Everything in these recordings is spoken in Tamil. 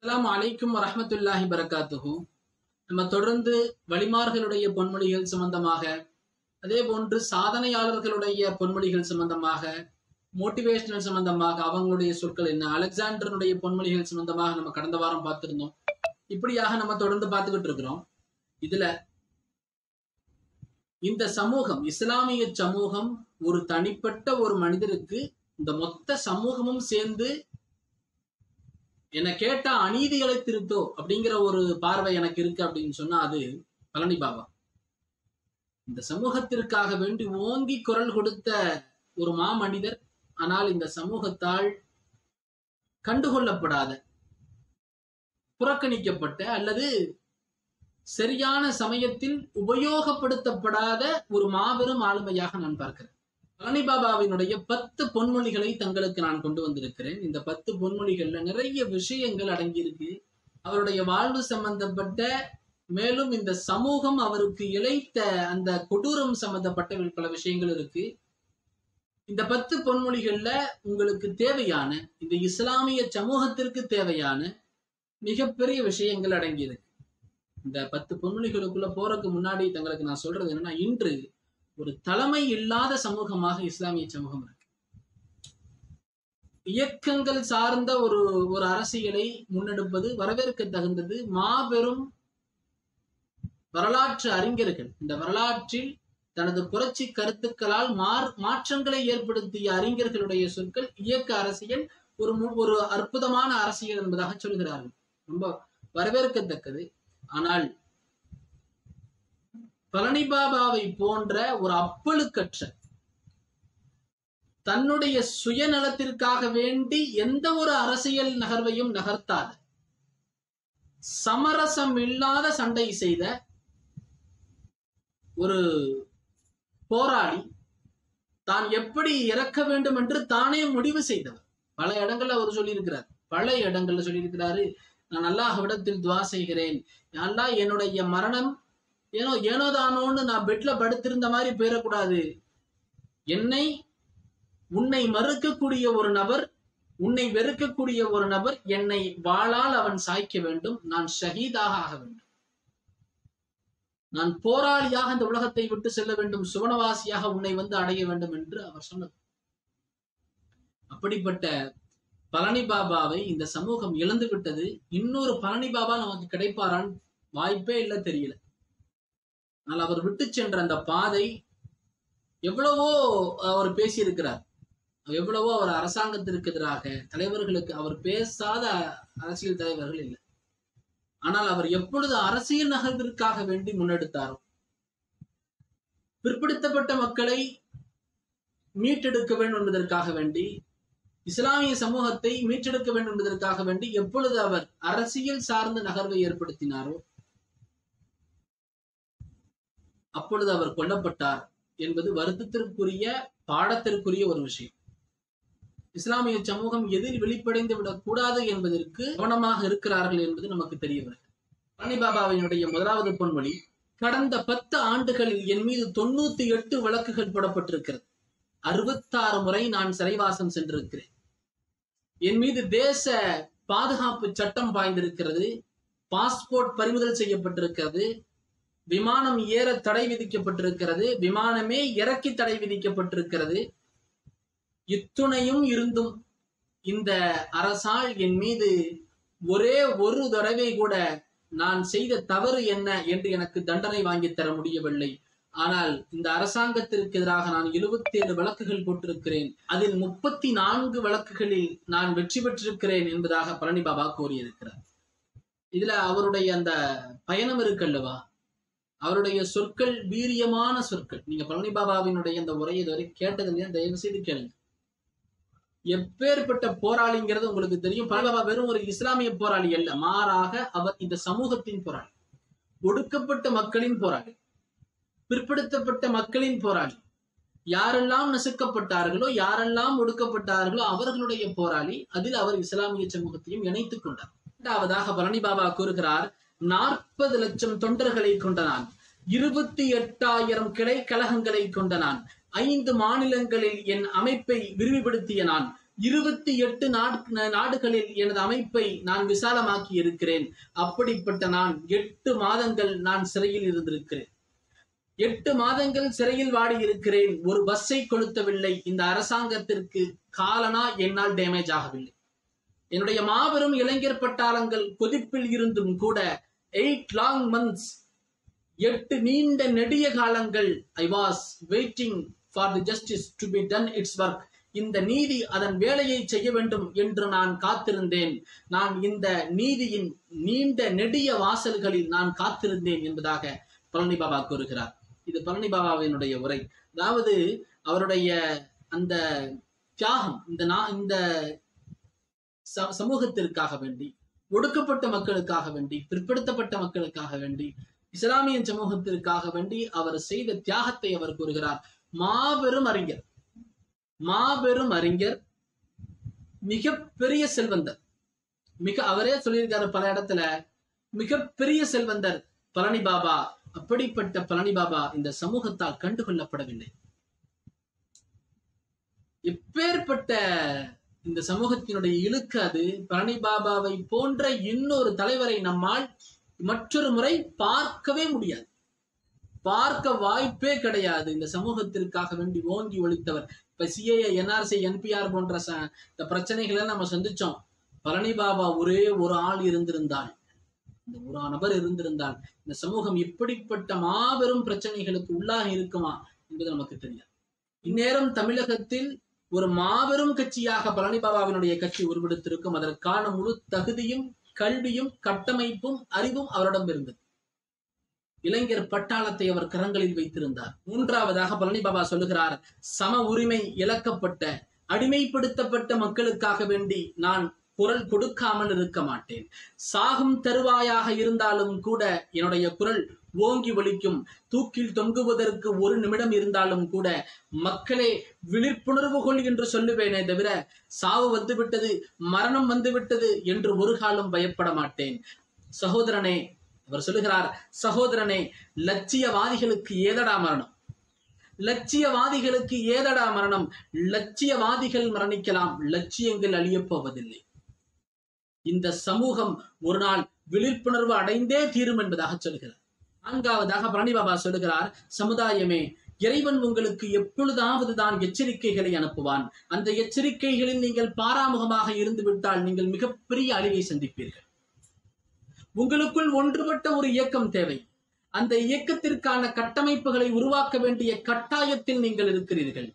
அஸ்ஸலாமு அலைக்கும் வரஹ்மத்துல்லாஹி பரக்காத்துஹு நம்ம தொடர்ந்து வழிமார்களுடைய பொன்மொழிகள் சம்பந்தமாக அதே போன்று சாதனையாளர்களுடைய பொன்மொழிகள் சம்பந்தமாக மோட்டிவேஷனல் சம்பந்தமாக அவங்களுடைய சொற்கள் என்ன அலெக்சாண்டருடைய பொன்மொழிகள் சம்பந்தமாக நம்ம கடந்த வாரம் பார்த்திருந்தோம் இப்படியாக நம்ம தொடர்ந்து பார்த்துக்கிட்டு இருக்கிறோம் இதுல இந்த சமூகம் இஸ்லாமிய சமூகம் ஒரு தனிப்பட்ட ஒரு மனிதருக்கு இந்த மொத்த சமூகமும் சேர்ந்து என்னை கேட்டா அநீதிகளை திருத்தோ அப்படிங்கிற ஒரு பார்வை எனக்கு இருக்கு அப்படின்னு சொன்னா அது பழனி பாபா இந்த சமூகத்திற்காக வேண்டி ஓங்கி குரல் கொடுத்த ஒரு மாமனிதர் ஆனால் இந்த சமூகத்தால் கண்டுகொள்ளப்படாத புறக்கணிக்கப்பட்ட அல்லது சரியான சமயத்தில் உபயோகப்படுத்தப்படாத ஒரு மாபெரும் ஆளுமையாக நான் பார்க்கிறேன் பழனி பாபாவினுடைய பத்து பொன்மொழிகளை தங்களுக்கு நான் கொண்டு வந்திருக்கிறேன் இந்த பத்து பொன்மொழிகள்ல நிறைய விஷயங்கள் அடங்கியிருக்கு அவருடைய வாழ்வு சம்பந்தப்பட்ட மேலும் இந்த சமூகம் அவருக்கு இழைத்த அந்த கொடூரம் சம்பந்தப்பட்ட பல விஷயங்கள் இருக்கு இந்த பத்து பொன்மொழிகள்ல உங்களுக்கு தேவையான இந்த இஸ்லாமிய சமூகத்திற்கு தேவையான மிகப்பெரிய விஷயங்கள் அடங்கியிருக்கு இந்த பத்து பொன்மொழிகளுக்குள்ள போறதுக்கு முன்னாடி தங்களுக்கு நான் சொல்றது என்னன்னா இன்று ஒரு தலைமை இல்லாத சமூகமாக இஸ்லாமிய சமூகம் இருக்கு இயக்கங்கள் சார்ந்த ஒரு ஒரு அரசியலை முன்னெடுப்பது வரவேற்க தகுந்தது மாபெரும் வரலாற்று அறிஞர்கள் இந்த வரலாற்றில் தனது புரட்சி கருத்துக்களால் மார் மாற்றங்களை ஏற்படுத்திய அறிஞர்களுடைய சொற்கள் இயக்க அரசியல் ஒரு ஒரு அற்புதமான அரசியல் என்பதாக சொல்கிறார்கள் ரொம்ப வரவேற்கத்தக்கது ஆனால் பழனி பாபாவை போன்ற ஒரு அப்பழுக்கற்ற தன்னுடைய சுயநலத்திற்காக வேண்டி எந்த ஒரு அரசியல் நகர்வையும் நகர்த்தாத சமரசம் இல்லாத சண்டை செய்த ஒரு போராளி தான் எப்படி இறக்க வேண்டும் என்று தானே முடிவு செய்தவர் பல இடங்கள்ல அவர் சொல்லியிருக்கிறார் பல இடங்கள்ல சொல்லியிருக்கிறாரு நான் அல்லாஹ்விடத்தில் துவா செய்கிறேன் அல்லாஹ் என்னுடைய மரணம் ஏனோ ஏனோ தானோன்னு நான் பெட்ல படுத்திருந்த மாதிரி போயிடக்கூடாது என்னை உன்னை மறுக்கக்கூடிய ஒரு நபர் உன்னை வெறுக்கக்கூடிய ஒரு நபர் என்னை வாளால் அவன் சாய்க்க வேண்டும் நான் ஷஹீதாக ஆக வேண்டும் நான் போராளியாக இந்த உலகத்தை விட்டு செல்ல வேண்டும் சுவனவாசியாக உன்னை வந்து அடைய வேண்டும் என்று அவர் சொன்னது அப்படிப்பட்ட பழனி பாபாவை இந்த சமூகம் இழந்து விட்டது இன்னொரு பழனி பாபா நமக்கு கிடைப்பாரான்னு வாய்ப்பே இல்லை தெரியல ஆனால் அவர் விட்டு சென்ற அந்த பாதை எவ்வளவோ அவர் பேசியிருக்கிறார் எவ்வளவோ அவர் அரசாங்கத்திற்கு எதிராக தலைவர்களுக்கு அவர் பேசாத அரசியல் தலைவர்கள் இல்லை ஆனால் அவர் எப்பொழுது அரசியல் நகர்விற்காக வேண்டி முன்னெடுத்தாரோ பிற்படுத்தப்பட்ட மக்களை மீட்டெடுக்க வேண்டும் என்பதற்காக வேண்டி இஸ்லாமிய சமூகத்தை மீட்டெடுக்க வேண்டும் என்பதற்காக வேண்டி எப்பொழுது அவர் அரசியல் சார்ந்த நகர்வை ஏற்படுத்தினாரோ அப்பொழுது அவர் கொல்லப்பட்டார் என்பது வருத்தத்திற்குரிய பாடத்திற்குரிய ஒரு விஷயம் இஸ்லாமிய சமூகம் எதில் வெளிப்படைந்து விடக்கூடாது என்பதற்கு கவனமாக இருக்கிறார்கள் என்பது நமக்கு தெரிய வருகிறது பழனி பாபாவினுடைய முதலாவது பொன்மொழி கடந்த பத்து ஆண்டுகளில் என் மீது தொண்ணூத்தி எட்டு வழக்குகள் போடப்பட்டிருக்கிறது அறுபத்தாறு முறை நான் சிறைவாசம் சென்றிருக்கிறேன் என் மீது தேச பாதுகாப்பு சட்டம் பாய்ந்திருக்கிறது பாஸ்போர்ட் பறிமுதல் செய்யப்பட்டிருக்கிறது விமானம் ஏற தடை விதிக்கப்பட்டிருக்கிறது விமானமே இறக்கி தடை விதிக்கப்பட்டிருக்கிறது இத்துணையும் இருந்தும் இந்த அரசால் என் மீது ஒரே ஒரு தடவை கூட நான் செய்த தவறு என்ன என்று எனக்கு தண்டனை வாங்கி தர முடியவில்லை ஆனால் இந்த அரசாங்கத்திற்கு எதிராக நான் எழுபத்தி ஏழு வழக்குகள் போட்டிருக்கிறேன் அதில் முப்பத்தி நான்கு வழக்குகளில் நான் வெற்றி பெற்றிருக்கிறேன் என்பதாக பழனி பாபா கூறியிருக்கிறார் இதுல அவருடைய அந்த பயணம் இருக்குல்லவா அவருடைய சொற்கள் வீரியமான சொற்கள் நீங்க பழனி பாபாவினுடைய அந்த உரையை இதுவரை கேட்டது இல்லையா தயவு செய்து கேளுங்க எப்பேற்பட்ட போராளிங்கிறது உங்களுக்கு தெரியும் பழனி பாபா வெறும் ஒரு இஸ்லாமிய போராளி அல்ல மாறாக அவர் இந்த சமூகத்தின் போராளி ஒடுக்கப்பட்ட மக்களின் போராளி பிற்படுத்தப்பட்ட மக்களின் போராளி யாரெல்லாம் நசுக்கப்பட்டார்களோ யாரெல்லாம் ஒடுக்கப்பட்டார்களோ அவர்களுடைய போராளி அதில் அவர் இஸ்லாமிய சமூகத்தையும் இணைத்துக் கொண்டார் இரண்டாவதாக பழனி பாபா கூறுகிறார் நாற்பது லட்சம் தொண்டர்களை கொண்ட நான் இருபத்தி எட்டாயிரம் கிளை கழகங்களை கொண்ட நான் ஐந்து மாநிலங்களில் என் அமைப்பை விரிவுபடுத்திய நான் இருபத்தி எட்டு நாடுகளில் எனது அமைப்பை நான் விசாலமாக்கி இருக்கிறேன் அப்படிப்பட்ட நான் எட்டு மாதங்கள் நான் சிறையில் இருந்திருக்கிறேன் எட்டு மாதங்கள் சிறையில் வாடி இருக்கிறேன் ஒரு பஸ்ஸை கொளுத்தவில்லை இந்த அரசாங்கத்திற்கு காலனா என்னால் டேமேஜ் ஆகவில்லை என்னுடைய மாபெரும் இளைஞர் பட்டாளங்கள் கொதிப்பில் இருந்தும் கூட எயிட் லாங் மந்த்ஸ் எட்டு நீண்ட நெடிய காலங்கள் I was waiting for the justice to be done it's work இந்த நீதி அதன் வேலையை செய்ய வேண்டும் என்று நான் காத்திருந்தேன் நான் இந்த நீதியின் நீண்ட நெடிய வாசல்களில் நான் காத்திருந்தேன் என்பதாக பழனி பாபா கூறுகிறார் இது பழனி பாபாவினுடைய உரை அதாவது அவருடைய அந்த தியாகம் இந்த நா- இந்த ச- சமூகத்திற்காக வேண்டி ஒடுக்கப்பட்ட மக்களுக்காக வேண்டி பிற்படுத்தப்பட்ட மக்களுக்காக வேண்டி இஸ்லாமிய சமூகத்திற்காக வேண்டி அவர் செய்த தியாகத்தை அவர் கூறுகிறார் மாபெரும் அறிஞர் மாபெரும் அறிஞர் மிகப்பெரிய செல்வந்தர் மிக அவரே சொல்லியிருக்காரு பல இடத்துல மிகப்பெரிய செல்வந்தர் பழனி பாபா அப்படிப்பட்ட பழனி பாபா இந்த சமூகத்தால் கண்டுகொள்ளப்படவில்லை எப்பேற்பட்ட இந்த சமூகத்தினுடைய இழுக்கு அது பழனி பாபாவை போன்ற இன்னொரு தலைவரை நம்மால் மற்றொரு முறை பார்க்கவே முடியாது பார்க்க வாய்ப்பே கிடையாது இந்த சமூகத்திற்காக வேண்டி ஓங்கி ஒழித்தவர் இப்ப சிஏஏ என்ஆர்சி என்பிஆர் போன்ற ச- இந்த பிரச்சனைகளை நம்ம சந்திச்சோம் பழனி பாபா ஒரே ஒரு ஆள் இருந்திருந்தால் இந்த ஒரு நபர் இருந்திருந்தால் இந்த சமூகம் இப்படிப்பட்ட மாபெரும் பிரச்சனைகளுக்கு உள்ளாகி இருக்குமா என்பது நமக்கு தெரியாது இந்நேரம் தமிழகத்தில் ஒரு மாபெரும் கட்சியாக பழனி பாபாவினுடைய கட்சி உருவெடுத்திருக்கும் அதற்கான முழு தகுதியும் கல்வியும் கட்டமைப்பும் அறிவும் அவரிடம் இருந்தது இளைஞர் பட்டாளத்தை அவர் கரங்களில் வைத்திருந்தார் மூன்றாவதாக பழனி பாபா சொல்லுகிறார் சம உரிமை இழக்கப்பட்ட அடிமைப்படுத்தப்பட்ட மக்களுக்காக வேண்டி நான் குரல் கொடுக்காமல் இருக்க மாட்டேன் சாகும் தருவாயாக இருந்தாலும் கூட என்னுடைய குரல் ஓங்கி ஒலிக்கும் தூக்கில் தொங்குவதற்கு ஒரு நிமிடம் இருந்தாலும் கூட மக்களே விழிப்புணர்வு கொள் என்று சொல்லுவேனே தவிர சாவு வந்துவிட்டது மரணம் வந்துவிட்டது என்று ஒரு காலம் பயப்பட மாட்டேன் சகோதரனே அவர் சொல்லுகிறார் சகோதரனே லட்சியவாதிகளுக்கு ஏதடா மரணம் லட்சியவாதிகளுக்கு ஏதடா மரணம் லட்சியவாதிகள் மரணிக்கலாம் லட்சியங்கள் அழியப் போவதில்லை இந்த சமூகம் ஒரு நாள் விழிப்புணர்வு அடைந்தே தீரும் என்பதாக சொல்கிறார் நான்காவதாக பழனி பாபா சொல்லுகிறார் சமுதாயமே இறைவன் உங்களுக்கு எப்பொழுதாவது தான் எச்சரிக்கைகளை அனுப்புவான் அந்த எச்சரிக்கைகளில் நீங்கள் பாராமுகமாக இருந்து விட்டால் நீங்கள் மிகப்பெரிய அழிவை சந்திப்பீர்கள் உங்களுக்குள் ஒன்றுபட்ட ஒரு இயக்கம் தேவை அந்த இயக்கத்திற்கான கட்டமைப்புகளை உருவாக்க வேண்டிய கட்டாயத்தில் நீங்கள் இருக்கிறீர்கள்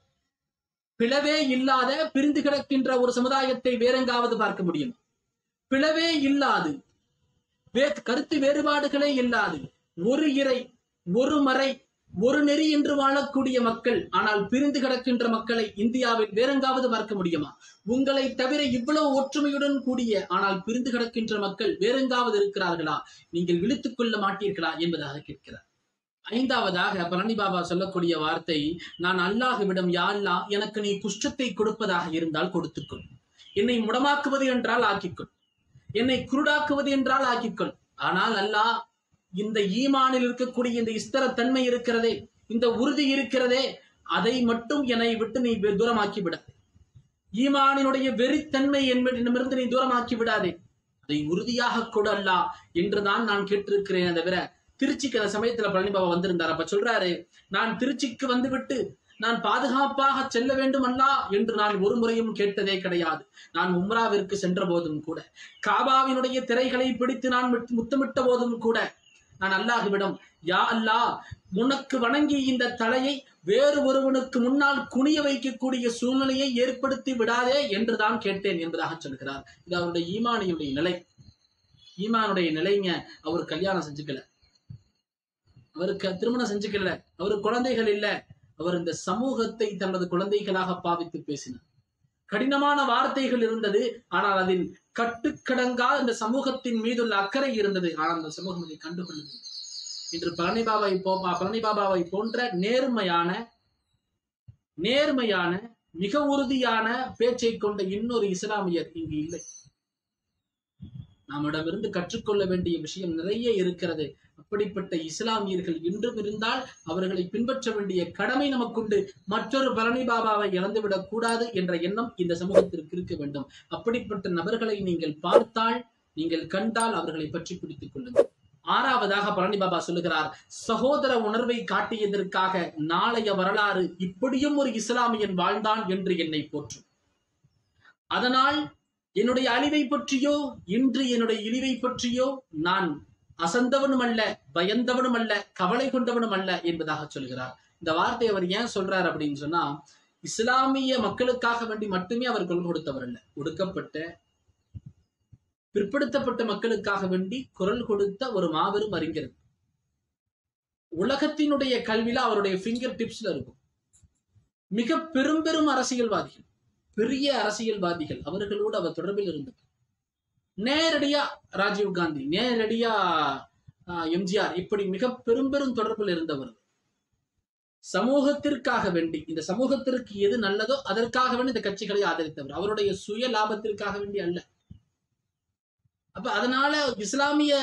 பிளவே இல்லாத பிரிந்து கிடக்கின்ற ஒரு சமுதாயத்தை வேறெங்காவது பார்க்க முடியும் பிளவே இல்லாது வே கருத்து வேறுபாடுகளே இல்லாது ஒரு இறை ஒரு மறை ஒரு நெறி என்று வாழக்கூடிய மக்கள் ஆனால் பிரிந்து கிடக்கின்ற மக்களை இந்தியாவில் வேறெங்காவது பார்க்க முடியுமா உங்களை தவிர இவ்வளவு ஒற்றுமையுடன் கூடிய ஆனால் பிரிந்து கிடக்கின்ற மக்கள் வேறெங்காவது இருக்கிறார்களா நீங்கள் விழித்துக் கொள்ள மாட்டீர்களா என்பதாக கேட்கிறார் ஐந்தாவதாக பழனி பாபா சொல்லக்கூடிய வார்த்தை நான் அல்லாஹ்விடம் யா அல்லாஹ் எனக்கு நீ குஷ்டத்தை கொடுப்பதாக இருந்தால் கொடுத்துக்கொள் என்னை முடமாக்குவது என்றால் ஆக்கிக்கொள் என்னை குருடாக்குவது என்றால் ஆக்கிக்கொள் ஆனால் அல்லாஹ் இந்த ஈமானில் இருக்கக்கூடிய இந்த இஸ்தரத்தன்மை இருக்கிறதே இந்த உறுதி இருக்கிறதே அதை மட்டும் என்னை விட்டு நீ வெ- தூரமாக்கி விடாதே ஈமானினுடைய வெறித்தன்மை என்னிடமிருந்து நீ தூரமாக்கி விடாதே அதை உறுதியாக கொடு அல்லா என்றுதான் நான் கேட்டிருக்கிறேன் தவிர திருச்சிக்கு அந்த சமயத்துல பழனி பாபா வந்திருந்தார் அப்ப சொல்றாரு நான் திருச்சிக்கு வந்துவிட்டு நான் பாதுகாப்பாக செல்ல வேண்டும் அல்லா என்று நான் ஒரு முறையும் கேட்டதே கிடையாது நான் உம்ராவிற்கு சென்ற போதும் கூட காபாவினுடைய திரைகளை பிடித்து நான் முத்- முத்தமிட்ட போதும் கூட நான் அல்லாஹ்விடம் யா அல்லாஹ் உனக்கு வணங்கி இந்த தலையை வேறு ஒருவனுக்கு முன்னால் குனிய வைக்கக்கூடிய சூழ்நிலையை ஏற்படுத்தி விடாதே என்று தான் கேட்டேன் என்பதாக சொல்கிறார் இது அவருடைய ஈமானியுடைய நிலை ஈமானுடைய நிலைங்க அவர் கல்யாணம் செஞ்சுக்கல அவருக்கு திருமணம் செஞ்சுக்கல அவருக்கு குழந்தைகள் இல்ல அவர் இந்த சமூகத்தை தனது குழந்தைகளாக பாவித்து பேசினார் கடினமான வார்த்தைகள் இருந்தது ஆனால் அதில் கட்டுக்கடங்கா இந்த சமூகத்தின் மீதுள்ள அக்கறை இருந்தது ஆனால் அந்த சமூகம் அதை கண்டுகொள்ளவில்லை இன்று பழனி பாபாவை போ பழனி பாபாவை போன்ற நேர்மையான நேர்மையான மிக உறுதியான பேச்சை கொண்ட இன்னொரு இஸ்லாமியர் இங்கு இல்லை நம்மிடமிருந்து கற்றுக்கொள்ள வேண்டிய விஷயம் நிறைய இருக்கிறது அப்படிப்பட்ட இஸ்லாமியர்கள் இன்றும் இருந்தால் அவர்களை பின்பற்ற வேண்டிய கடமை நமக்குண்டு மற்றொரு பழனி பாபாவை இழந்துவிடக் கூடாது என்ற எண்ணம் இந்த சமூகத்திற்கு இருக்க வேண்டும் அப்படிப்பட்ட நபர்களை நீங்கள் பார்த்தால் நீங்கள் கண்டால் அவர்களை பற்றி பிடித்துக் கொள்ளுங்கள் ஆறாவதாக பழனி பாபா சொல்லுகிறார் சகோதர உணர்வை காட்டியதற்காக நாளைய வரலாறு இப்படியும் ஒரு இஸ்லாமியன் வாழ்ந்தான் என்று என்னை போற்றும் அதனால் என்னுடைய அழிவை பற்றியோ இன்று என்னுடைய இழிவை பற்றியோ நான் அசந்தவனும் அல்ல பயந்தவனும் அல்ல கவலை கொண்டவனும் அல்ல என்பதாக சொல்கிறார் இந்த வார்த்தை அவர் ஏன் சொல்றார் அப்படின்னு சொன்னா இஸ்லாமிய மக்களுக்காக வேண்டி மட்டுமே அவர் குரல் கொடுத்தவர் அல்ல ஒடுக்கப்பட்ட பிற்படுத்தப்பட்ட மக்களுக்காக வேண்டி குரல் கொடுத்த ஒரு மாபெரும் அறிஞர் உலகத்தினுடைய கல்வியில அவருடைய ஃபிங்கர் டிப்ஸ்ல இருக்கும் மிக பெரும் பெரும் அரசியல்வாதிகள் பெரிய அரசியல்வாதிகள் அவர்களோடு அவர் தொடர்பில் இருந்தவர் நேரடியா ராஜீவ் காந்தி நேரடியா ஆஹ், எம்ஜிஆர் இப்படி மிக பெரும் பெரும் தொடர்பில் இருந்தவர் சமூகத்திற்காக வேண்டி இந்த சமூகத்திற்கு எது நல்லதோ அதற்காக வேண்டி இந்த கட்சிகளை ஆதரித்தவர் அவருடைய சுய லாபத்திற்காக வேண்டி அல்ல அப்ப அதனால இஸ்லாமிய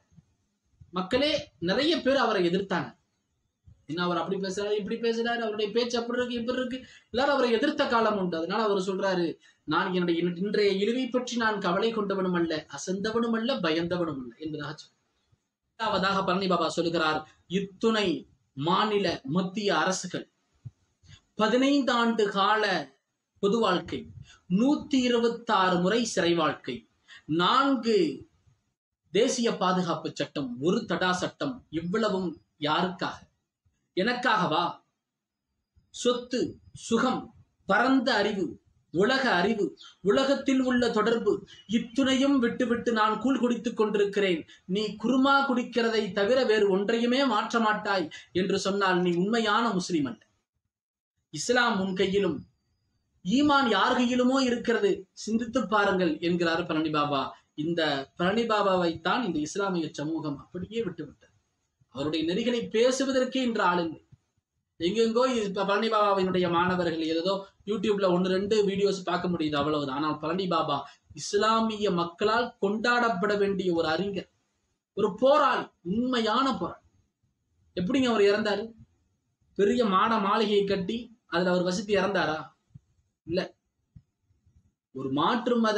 மக்களே நிறைய பேர் அவரை எதிர்த்தாங்க என்ன அவர் அப்படி பேசுறாரு இப்படி பேசுறாரு அவருடைய பேச்சு அப்படி இருக்கு இப்படி இருக்கு எல்லாரும் அவரை எதிர்த்த காலம் உண்டு அதனால அவர் சொல்றாரு நான் என்னுடைய இன்- இன்றைய இழிவை பற்றி நான் கவலை கொண்டவனும் அல்ல அசந்தவனும் அல்ல பயந்தவனும் அல்ல என்பதாக சொன்னார். இரண்டாவதாக பழனி பாபா சொல்லுகிறார் இத்துணை மாநில மத்திய அரசுகள் பதினைந்து ஆண்டு கால பொது வாழ்க்கை நூத்தி இருபத்தாறு முறை சிறை வாழ்க்கை நான்கு தேசிய பாதுகாப்பு சட்டம் ஒரு தடா சட்டம் இவ்வளவும் யாருக்காக எனக்காகவா சொத்து சுகம் பரந்த அறிவு உலக அறிவு உலகத்தில் உள்ள தொடர்பு இத்துணையும் விட்டுவிட்டு நான் கூழ் குடித்துக் கொண்டிருக்கிறேன் நீ குருமா குடிக்கிறதை தவிர வேறு ஒன்றையுமே மாற்ற மாட்டாய் என்று சொன்னால் நீ உண்மையான முஸ்லிம் அல்ல இஸ்லாம் உன் கையிலும் ஈமான் யார் கையிலுமோ இருக்கிறது சிந்தித்து பாருங்கள் என்கிறார் பழனி பாபா இந்த பழனி பாபாவைத்தான் இந்த இஸ்லாமிய சமூகம் அப்படியே விட்டுவிட்டது அவருடைய நெறிகளை பேசுவதற்கே இன்று ஆளுங்க எங்கெங்கோ இப்ப பழனி பாபாவினுடைய மாணவர்கள் ஏதோ யூடியூப்ல ஒன்னு ரெண்டு வீடியோஸ் பார்க்க முடியுது அவ்வளவுதான் ஆனால் பழனி பாபா இஸ்லாமிய மக்களால் கொண்டாடப்பட வேண்டிய ஒரு அறிஞர் ஒரு போராளி உண்மையான போராளி எப்படிங்க அவர் இறந்தாரு பெரிய மாட மாளிகையை கட்டி அதுல அவர் வசித்து இறந்தாரா இல்ல ஒரு மாற்று மத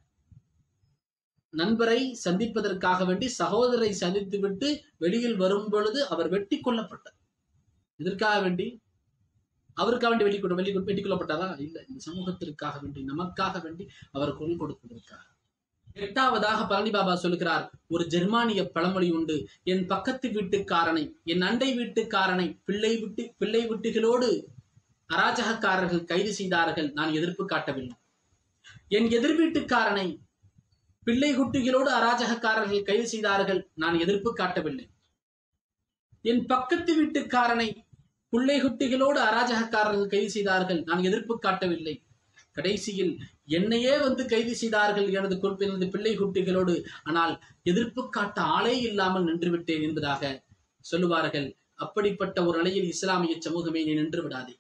நண்பரை சந்திப்பதற்காக வேண்டி சகோதரரை சந்தித்து விட்டு வெளியில் வரும் பொழுது அவர் வெட்டி கொல்லப்பட்டார் இதற்காக வேண்டி அவருக்காக வேண்டி வெட்டி கொண்டு வெளி வெட்டி கொல்லப்பட்டாரா இல்ல இந்த சமூகத்திற்காக வேண்டி நமக்காக வேண்டி அவர் குரல் கொடுப்பதற்காக எட்டாவதாக பழனி பாபா சொல்லுகிறார் ஒரு ஜெர்மானிய பழமொழி உண்டு என் பக்கத்து வீட்டுக்காரனை என் அண்டை வீட்டுக்காரனை பிள்ளை விட்டு பிள்ளை வீட்டுகளோடு அராஜகக்காரர்கள் கைது செய்தார்கள் நான் எதிர்ப்பு காட்டவில்லை என் எதிர் வீட்டுக்காரனை பிள்ளை குட்டிகளோடு அராஜகக்காரர்கள் கைது செய்தார்கள் நான் எதிர்ப்பு காட்டவில்லை என் பக்கத்து வீட்டுக்காரனை பிள்ளை குட்டிகளோடு அராஜகக்காரர்கள் கைது செய்தார்கள் நான் எதிர்ப்பு காட்டவில்லை கடைசியில் என்னையே வந்து கைது செய்தார்கள் எனது குறிப்பு எனது பிள்ளை குட்டிகளோடு ஆனால் எதிர்ப்பு காட்ட ஆளே இல்லாமல் நின்று விட்டேன் என்பதாக சொல்லுவார்கள் அப்படிப்பட்ட ஒரு நிலையில் இஸ்லாமிய சமூகமே நீ நின்று விடாதே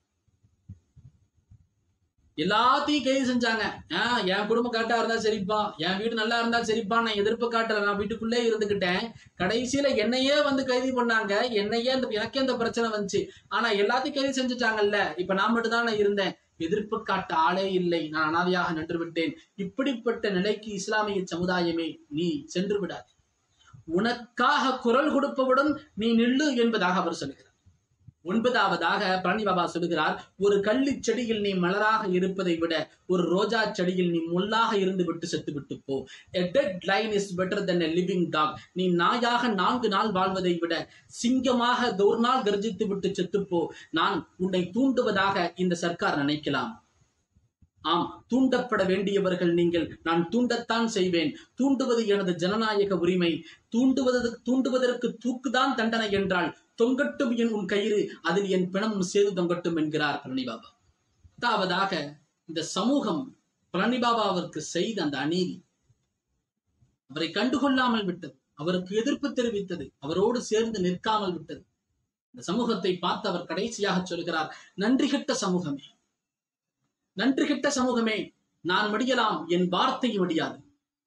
எல்லாத்தையும் கைது செஞ்சாங்க ஆஹ் என் குடும்பம் கரெக்டா இருந்தா சரிப்பா என் வீடு நல்லா இருந்தா சரிப்பா நான் எதிர்ப்பு காட்டல நான் வீட்டுக்குள்ளே இருந்துகிட்டேன் கடைசியில என்னையே வந்து கைது பண்ணாங்க என்னையே அந்த எனக்கே அந்த பிரச்சனை வந்துச்சு ஆனா எல்லாத்தையும் கைது செஞ்சுட்டாங்கல்ல இப்ப நான் மட்டும் தான் நான் இருந்தேன் எதிர்ப்பு காட்ட ஆளே இல்லை நான் அனாதையாக நின்று விட்டேன் இப்படிப்பட்ட நிலைக்கு இஸ்லாமிய சமுதாயமே நீ சென்று விடாது உனக்காக குரல் கொடுப்பவுடன் நீ நில்லு என்பதாக அவர் சொல்கிறார் ஒன்பதாவதாக பழனி பாபா சொல்லுகிறார் ஒரு கள்ளி செடியில் நீ மலராக இருப்பதை விட ஒரு ரோஜா செடியில் நீ முள்ளாக இருந்து விட்டு செத்து விட்டு போ a dead lion is better than a living dog நீ நாயாக நான்கு நாள் வாழ்வதை விட சிங்கமாக ஒரு நாள் கர்ஜித்து விட்டு செத்துப்போ நான் உன்னை தூண்டுவதாக இந்த சர்க்கார் நினைக்கலாம் ஆம் தூண்டப்பட வேண்டியவர்கள் நீங்கள் நான் தூண்டத்தான் செய்வேன் தூண்டுவது எனது ஜனநாயக உரிமை தூண்டுவது தூண்டுவதற்கு தூக்குதான் தண்டனை என்றால் தொங்கட்டும் என் உன் கயிறு அதில் என் பிணமும் சேது தொங்கட்டும் என்கிறார் பழனி பாபா பத்தாவதாக இந்த சமூகம் பழனி பாபாவிற்கு செய்த அந்த அநீதி அவரை கண்டுகொள்ளாமல் விட்டது அவருக்கு எதிர்ப்பு தெரிவித்தது அவரோடு சேர்ந்து நிற்காமல் விட்டது இந்த சமூகத்தை பார்த்து அவர் கடைசியாக சொல்கிறார் நன்றி கெட்ட சமூகமே நன்றி கெட்ட சமூகமே நான் மடியலாம் என் வார்த்தை மடியாது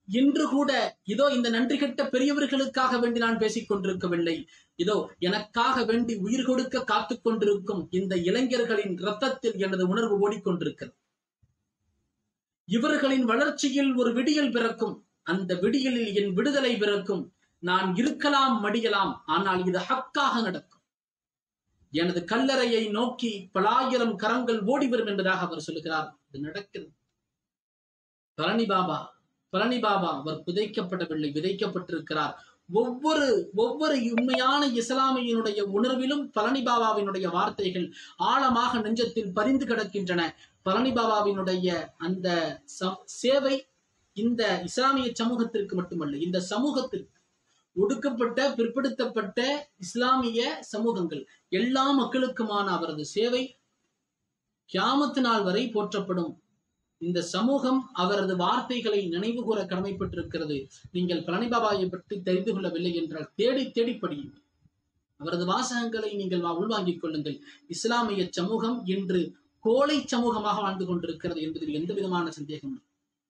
இன்று கூட இதோ இந்த நன்றி கெட்ட பெரியவர்களுக்காக வேண்டி நான் பேசிக் கொண்டிருக்கவில்லை இதோ எனக்காக வேண்டி உயிர் கொடுக்க காத்துக் கொண்டிருக்கும் இந்த இளைஞர்களின் ரத்தத்தில் எனது உணர்வு ஓடிக்கொண்டிருக்கிறது இவர்களின் வளர்ச்சியில் ஒரு விடியல் பிறக்கும் அந்த விடியலில் என் விடுதலை பிறக்கும் நான் இருக்கலாம் மடியலாம் ஆனால் இது ஹக்காக நடக்கும் எனது கல்லறையை நோக்கி பலாயிரம் கரங்கள் ஓடி வரும் என்பதாக அவர் சொல்லுகிறார் இது நடக்கிறது பழனி பாபா பழனி பாபா அவர் புதைக்கப்படவில்லை விதைக்கப்பட்டிருக்கிறார் ஒவ்வொரு ஒவ்வொரு உண்மையான இஸ்லாமியனுடைய உணர்விலும் பழனி பாபாவினுடைய வார்த்தைகள் ஆழமாக நெஞ்சத்தில் பரிந்து கிடக்கின்றன பழனி பாபாவினுடைய அந்த ச- சேவை இந்த இஸ்லாமிய சமூகத்திற்கு மட்டுமல்ல இந்த சமூகத்திற்கு ஒடுக்கப்பட்ட பிற்படுத்தப்பட்ட இஸ்லாமிய சமூகங்கள் எல்லா மக்களுக்குமான அவரது சேவை கியாமத்து நாள் வரை போற்றப்படும் இந்த சமூகம் அவரது வார்த்தைகளை நினைவு கூற கடமைப்பட்டிருக்கிறது நீங்கள் பழனி பாபாவை பற்றி தெரிந்து கொள்ளவில்லை என்றால் தேடி தேடி படியுங்கள் அவரது வாசகங்களை நீங்கள் வா- உள்வாங்கிக் கொள்ளுங்கள் இஸ்லாமிய சமூகம் இன்று கோழை சமூகமாக வாழ்ந்து கொண்டிருக்கிறது என்பதில் எந்த விதமான சந்தேகம் இல்லை.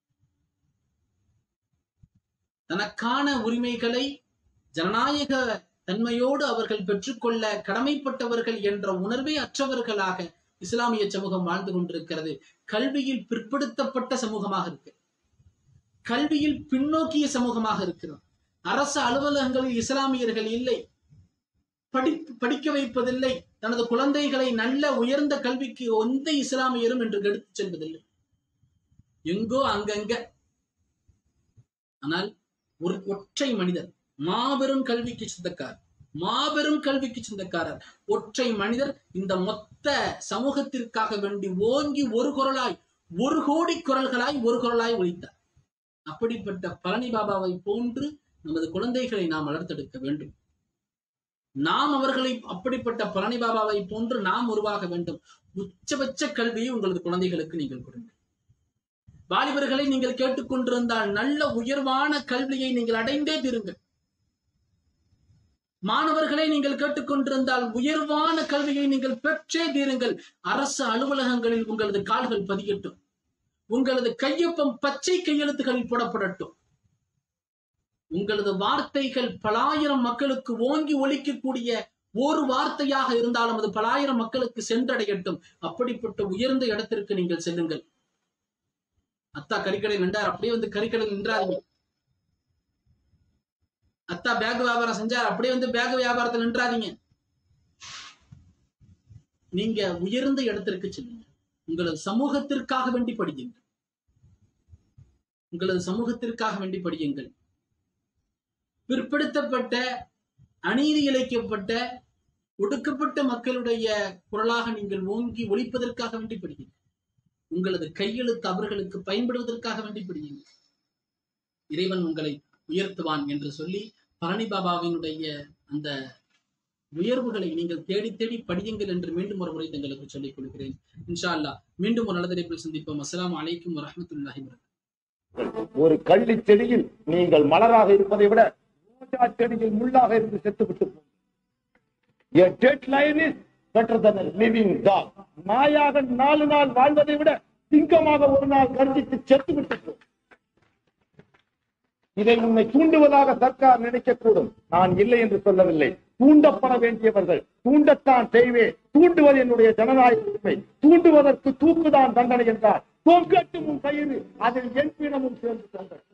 தனக்கான உரிமைகளை ஜனநாயக தன்மையோடு அவர்கள் பெற்றுக்கொள்ள கடமைப்பட்டவர்கள் என்ற உணர்வே அற்றவர்களாக இஸ்லாமிய சமூகம் வாழ்ந்து கொண்டிருக்கிறது கல்வியில் பிற்படுத்தப்பட்ட சமூகமாக இருக்கு கல்வியில் பின்னோக்கிய சமூகமாக இருக்கிறது அரசு அலுவலகங்களில் இஸ்லாமியர்கள் இல்லை படி படிக்க வைப்பதில்லை தனது குழந்தைகளை நல்ல உயர்ந்த கல்விக்கு எந்த இஸ்லாமியரும் என்று எடுத்துச் செல்வதில்லை எங்கோ அங்கங்க ஆனால் ஒரு ஒற்றை மனிதர் மாபெரும் கல்விக்கு சொந்தக்காரர் மாபெரும் கல்விக்கு சொந்தக்காரர் ஒற்றை மனிதர் இந்த மொத்த சமூகத்திற்காக வேண்டி ஓங்கி ஒரு குரலாய் ஒரு கோடி குரல்களாய் ஒரு குரலாய் ஒழித்தார் அப்படிப்பட்ட பழனி பாபாவை போன்று நமது குழந்தைகளை நாம் வளர்த்தெடுக்க வேண்டும் நாம் அவர்களை அப்படிப்பட்ட பழனி பாபாவை போன்று நாம் உருவாக வேண்டும் உச்சபட்ச கல்வியை உங்களது குழந்தைகளுக்கு நீங்கள் கொடுங்கள் வாலிபர்களை நீங்கள் கேட்டுக்கொண்டிருந்தால் நல்ல உயர்வான கல்வியை நீங்கள் அடைந்தே தீருங்கள் மாணவர்களை நீங்கள் கேட்டுக்கொண்டிருந்தால் உயர்வான கல்வியை நீங்கள் பெற்றே தீருங்கள் அரசு அலுவலகங்களில் உங்களது கால்கள் பதியட்டும் உங்களது கையொப்பம் பச்சை கையெழுத்துகளில் போடப்படட்டும் உங்களது வார்த்தைகள் பலாயிரம் மக்களுக்கு ஓங்கி ஒலிக்கக்கூடிய ஒரு வார்த்தையாக இருந்தாலும் அது பலாயிரம் மக்களுக்கு சென்றடையட்டும் அப்படிப்பட்ட உயர்ந்த இடத்திற்கு நீங்கள் செல்லுங்கள் அத்தா கறிக்கடை நின்றார் அப்படியே வந்து கறிக்கடை நின்றாதீங்க அத்தா பேக் வியாபாரம் செஞ்சார் அப்படியே வந்து பேக் வியாபாரத்தில் நின்றாதீங்க நீங்க உயர்ந்த இடத்திற்கு செல்லுங்க உங்களது சமூகத்திற்காக வேண்டி படியுங்கள் உங்களது சமூகத்திற்காக வேண்டி படியுங்கள் பிற்படுத்தப்பட்ட அநீதி இழைக்கப்பட்ட ஒடுக்கப்பட்ட மக்களுடைய குரலாக நீங்கள் ஓங்கி ஒழிப்பதற்காக வேண்டி படியுங்கள் உங்களது கையெழுத்து அவர்களுக்கு பயன்படுவதற்காக வேண்டி படியுங்கள் இறைவன் உங்களை உயர்த்துவான் என்று சொல்லி பழனி பாபாவினுடைய அந்த உயர்வுகளை நீங்கள் தேடி தேடி படியுங்கள் என்று மீண்டும் ஒரு முறை தங்களுக்கு சொல்லிக் கொடுக்கிறேன் இன்ஷா அல்லாஹ் மீண்டும் ஒரு நல்ல தலைப்பில் சந்திப்போம் அஸ்ஸலாமு அலைக்கும் வரஹ்மத்துல்லாஹி வரகாத்துஹு ஒரு கள்ளி செடியில் நீங்கள் மலராக இருப்பதை விட ரோஜா செடியில் முள்ளாக இருந்து செத்து விட்டு போகும். A dead lion is better than a living dog. நாயாக நாலு நாள் வாழ்வதை விட சிங்கமாக ஒரு நாள் கர்ஜித்து செத்து விட்டு போகும். இதை உன்னை தூண்டுவதாக சர்க்கார் நினைக்கக்கூடும் நான் இல்லை என்று சொல்லவில்லை தூண்டப்பட வேண்டியவர்கள் தூண்டத்தான் செய்வேன் தூண்டுவது என்னுடைய ஜனநாயக உரிமை தூண்டுவதற்கு தூக்குதான் தண்டனை என்றார் தொங்கட்டும் உன் கயிறு அதில் என் பிணமும் சேர்ந்து தண்டனை